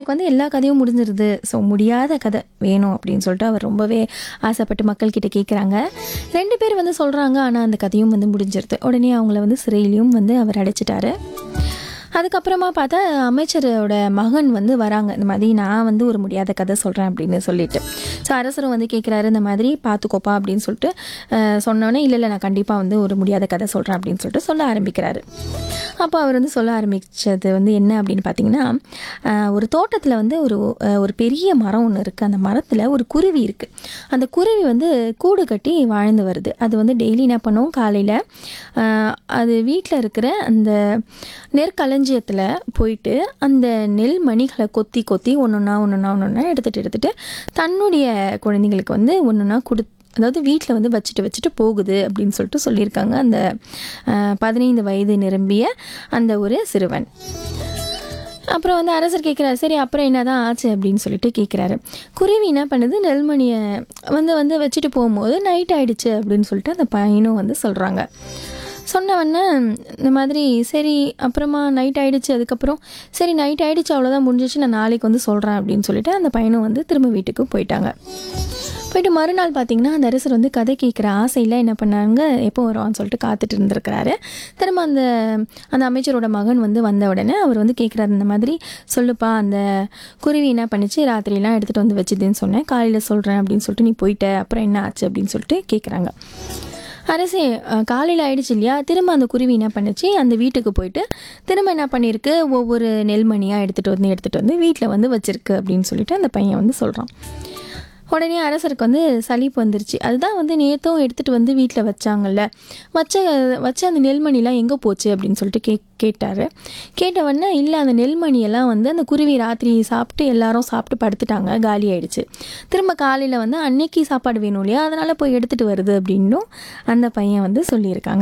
அவருக்கு வந்து எல்லா கதையும் முடிஞ்சிருது ஸோ முடியாத கதை வேணும் அப்படின்னு சொல்லிட்டு அவர் ரொம்பவே ஆசைப்பட்டு மக்கள்கிட்ட கேட்குறாங்க ரெண்டு பேர் வந்து சொல்கிறாங்க ஆனால் அந்த கதையும் வந்து முடிஞ்சிருது உடனே அவங்கள வந்து சிறையிலையும் வந்து அவர் அடைச்சிட்டாரு அதுக்கப்புறமா பார்த்தா அமைச்சரோட மகன் வந்து வராங்க இந்த மாதிரி நான் வந்து ஒரு முடியாத கதை சொல்கிறேன் அப்படின்னு சொல்லிட்டு ஸோ அரசரும் வந்து கேட்குறாரு இந்த மாதிரி பார்த்துக்கோப்பா அப்படின்னு சொல்லிட்டு அஹ், சொன்னோன்னே இல்லை இல்லை நான் கண்டிப்பாக வந்து ஒரு முடியாத கதை சொல்கிறேன் அப்படின்னு சொல்லிட்டு சொல்ல ஆரம்பிக்கிறாரு அப்போ அவர் வந்து சொல்ல ஆரம்பித்தது வந்து என்ன அப்படின்னு பார்த்தீங்கன்னா அஹ், ஒரு தோட்டத்தில் வந்து ஒரு அஹ், ஒரு பெரிய மரம் ஒன்று இருக்குது அந்த மரத்தில் ஒரு குருவி இருக்குது அந்த குருவி வந்து கூடு கட்டி வாழ்ந்து வருது அது வந்து டெய்லி என்ன பண்ணும் காலையில் அது வீட்டில் இருக்கிற அந்த நெற்களஞ்சியத்தில் போயிட்டு அந்த நெல் மணிகளை கொத்தி கொத்தி ஒன்றுனா ஒன்றுனா ஒன்றுனா எடுத்துகிட்டு எடுத்துகிட்டு தன்னுடைய குழந்தைங்களுக்கு வந்து ஒன்றுனா கொடு அதாவது வீட்டில் வந்து வச்சுட்டு வச்சுட்டு போகுது அப்படின்னு சொல்லிட்டு சொல்லியிருக்காங்க அந்த அஹ், பதினைந்து வயது நிரம்பிய அந்த ஒரு சிறுவன் அப்புறம் வந்து அரசர் கேட்குறாரு சரி அப்புறம் என்னதான் ஆச்சு அப்படின்னு சொல்லிட்டு கேட்குறாரு குருவி என்ன பண்ணுது நெல்மணியை வந்து வந்து வச்சுட்டு போகும்போது நைட் ஆயிடுச்சு அப்படின்னு சொல்லிட்டு அந்த பையனும் வந்து சொல்கிறாங்க சொன்னவொடனே இந்த மாதிரி சரி அப்புறமா நைட் ஆயிடுச்சு அதுக்கப்புறம் சரி நைட் ஆயிடுச்சு அவ்வளோதான் முடிஞ்சிச்சு நான் நாளைக்கு வந்து சொல்கிறேன் அப்படின்னு சொல்லிட்டு அந்த பையனும் வந்து திரும்ப வீட்டுக்கு போயிட்டாங்க போயிட்டு மறுநாள் பார்த்தீங்கன்னா அந்த அரசர் வந்து கதை கேட்குற ஆசையில் என்ன பண்ணாங்க எப்போ வருவான்னு சொல்லிட்டு காத்துட்டு இருந்திருக்கிறாரு திரும்ப அந்த அந்த அமைச்சரோட மகன் வந்து வந்த உடனே அவர் வந்து கேட்குறாரு இந்த மாதிரி சொல்லுப்பா அந்த குருவி என்ன பண்ணுச்சு ராத்திரிலாம் எடுத்துகிட்டு வந்து வச்சுதுன்னு சொன்னேன் காலையில் சொல்கிறேன் அப்படின்னு சொல்லிட்டு நீ போயிட்ட அப்புறம் என்ன ஆச்சு அப்படின்னு சொல்லிட்டு கேட்குறாங்க அரசே அஹ், காலையில் ஆயிடுச்சு இல்லையா திரும்ப அந்த குருவி என்ன பண்ணுச்சு அந்த வீட்டுக்கு போயிட்டு திரும்ப என்ன பண்ணியிருக்கு ஒவ்வொரு நெல்மணியாக எடுத்துகிட்டு வந்து எடுத்துகிட்டு வந்து வீட்டில் வந்து வச்சிருக்கு அப்படின்னு சொல்லிட்டு அந்த பையன் வந்து சொல்கிறான் உடனே அரசருக்கு வந்து சலிப்பு வந்துருச்சு அதுதான் வந்து நேற்றும் எடுத்துகிட்டு வந்து வீட்டில் வச்சாங்கல்ல வச்ச வச்ச அந்த நெல்மணிலாம் எங்கே போச்சு அப்படின்னு சொல்லிட்டு கே கேட்டார் கேட்டவொடனே இல்லை அந்த நெல்மணியெல்லாம் வந்து அந்த குருவி ராத்திரி சாப்பிட்டு எல்லாரும் சாப்பிட்டு படுத்துட்டாங்க காலி ஆயிடுச்சு திரும்ப காலையில் வந்து அன்னைக்கு சாப்பாடு வேணும் இல்லையா அதனால் போய் எடுத்துகிட்டு வருது அப்படின்னும் அந்த பையன் வந்து சொல்லியிருக்காங்க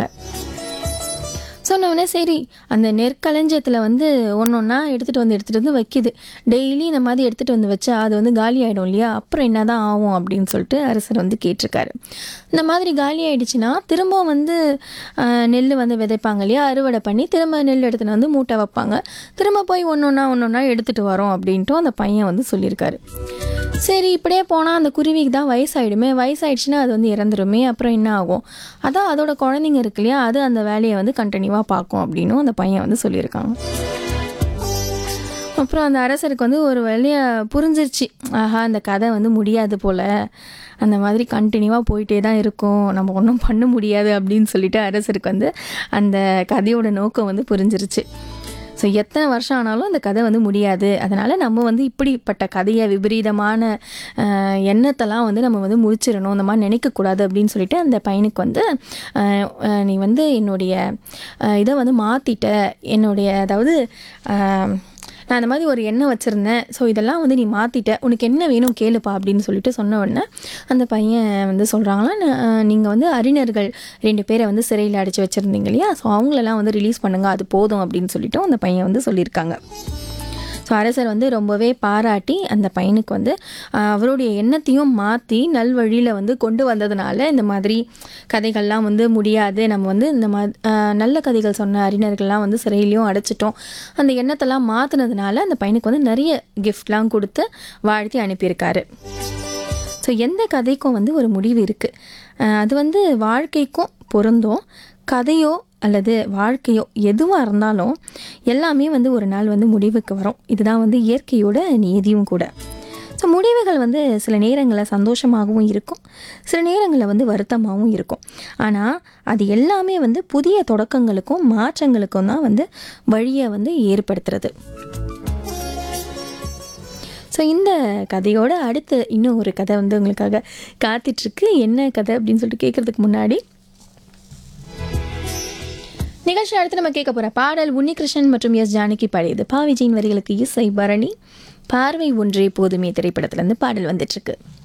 சொன்னவொடனே சரி அந்த நெற்களஞ்சியத்தில் வந்து ஒன்று ஒன்றா எடுத்துகிட்டு வந்து எடுத்துகிட்டு வந்து வைக்கிது டெய்லி இந்த மாதிரி எடுத்துகிட்டு வந்து வச்சா அது வந்து காலி ஆகிடும் இல்லையா அப்புறம் என்ன தான் ஆகும் அப்படின்னு சொல்லிட்டு அரசர் வந்து கேட்டிருக்காரு இந்த மாதிரி காலி ஆயிடுச்சுன்னா திரும்ப வந்து ஆஹ், நெல் வந்து விதைப்பாங்க இல்லையா அறுவடை பண்ணி திரும்ப நெல் எடுத்துகிட்டு வந்து மூட்டை வைப்பாங்க திரும்ப போய் ஒன்று ஒன்றா ஒன்று ஒன்றா எடுத்துகிட்டு வரோம் அப்படின்ட்டு அந்த பையன் வந்து சொல்லியிருக்காரு சரி இப்படியே போனால் அந்த குருவிக்கு தான் வயசாயிடுமே வயசாயிடுச்சுன்னா அது வந்து இறந்துருமே அப்புறம் என்ன ஆகும் அதான் அதோட குழந்தைங்க இருக்கு இல்லையா அது அந்த வேலையை வந்து கண்டினியூவாக பார்க்கும் அப்படின்னும் அந்த பையன் வந்து சொல்லியிருக்காங்க அப்புறம் அந்த அரசருக்கு வந்து ஒரு வழியை புரிஞ்சிருச்சு ஆஹா இந்த கதை வந்து முடியாது போல் அந்த மாதிரி கண்டினியூவாக போயிட்டே தான் இருக்கும் நம்ம ஒன்றும் பண்ண முடியாது அப்படின்னு சொல்லிட்டு அரசருக்கு வந்து அந்த கதையோட நோக்கம் வந்து புரிஞ்சிருச்சு ஸோ எத்தனை வருஷம் ஆனாலும் அந்த கதை வந்து முடியாது அதனால் நம்ம வந்து இப்படிப்பட்ட கதையை விபரீதமான ஆஹ், எண்ணத்தெல்லாம் வந்து நம்ம வந்து முடிச்சிடணும் இந்த மாதிரி நினைக்கக்கூடாது அப்படின்னு சொல்லிட்டு அந்த பையனுக்கு வந்து ஆஹ், ஆஹ், நீ வந்து என்னுடைய ஆஹ், இதை வந்து மாற்றிட்ட என்னுடைய அதாவது ஆஹ், நான் அந்த மாதிரி ஒரு எண்ணம் வச்சுருந்தேன் ஸோ இதெல்லாம் வந்து நீ மாற்றிட்ட உனக்கு என்ன வேணும் கேளுப்பா அப்படின்னு சொல்லிட்டு சொன்ன உடனே அந்த பையன் வந்து சொல்கிறாங்களா நீங்கள் வந்து அறிஞர்கள் ரெண்டு பேரை வந்து சிறையில் அடைச்சி வச்சுருந்தீங்க இல்லையா ஸோ அவங்களெல்லாம் வந்து ரிலீஸ் பண்ணுங்கள் அது போதும் அப்படின்னு சொல்லிட்டு அந்த பையன் வந்து சொல்லியிருக்காங்க ஸோ அரசர் வந்து ரொம்பவே பாராட்டி அந்த பையனுக்கு வந்து ஆஹ், அவருடைய எண்ணத்தையும் மாற்றி நல்வழியில் வந்து கொண்டு வந்ததுனால இந்த மாதிரி கதைகள்லாம் வந்து முடியாது நம்ம வந்து இந்த மா ஆஹ், நல்ல கதைகள் சொன்ன அறிஞர்கள்லாம் வந்து சிறையிலையும் அடைச்சிட்டோம் அந்த எண்ணத்தெல்லாம் மாற்றினதுனால அந்த பையனுக்கு வந்து நிறைய கிஃப்ட்லாம் கொடுத்து வாழ்த்தி அனுப்பியிருக்காரு ஸோ எந்த கதைக்கும் வந்து ஒரு முடிவு இருக்குது அது வந்து வாழ்க்கைக்கும் பொருந்தும் கதையோ அல்லது வாழ்க்கையோ எதுவாக இருந்தாலும் எல்லாமே வந்து ஒரு நாள் வந்து முடிவுக்கு வரும் இதுதான் வந்து இயற்கையோட நீதியும் கூட ஸோ முடிவுகள் வந்து சில நேரங்களில் சந்தோஷமாகவும் இருக்கும் சில நேரங்களில் வந்து வருத்தமாகவும் இருக்கும் ஆனால் அது எல்லாமே வந்து புதிய தொடக்கங்களுக்கும் மாற்றங்களுக்கும் தான் வந்து வழியை வந்து ஏற்படுத்துறது ஸோ இந்த கதையோட அடுத்து இன்னும் ஒரு கதை வந்து உங்களுக்காக காத்துட்ருக்கு என்ன கதை அப்படின்னு சொல்லிட்டு கேட்குறதுக்கு முன்னாடி நிகழ்ச்சி அடுத்து நம்ம கேட்க போகிற பாடல் உன்னிகிருஷ்ணன் மற்றும் எஸ் ஜானகி பாடியது பா விஜயின் வரிகளுக்கு இசை பரணி பார்வை ஒன்றே போதுமே திரைப்படத்துலேருந்து பாடல் வந்துட்டுருக்கு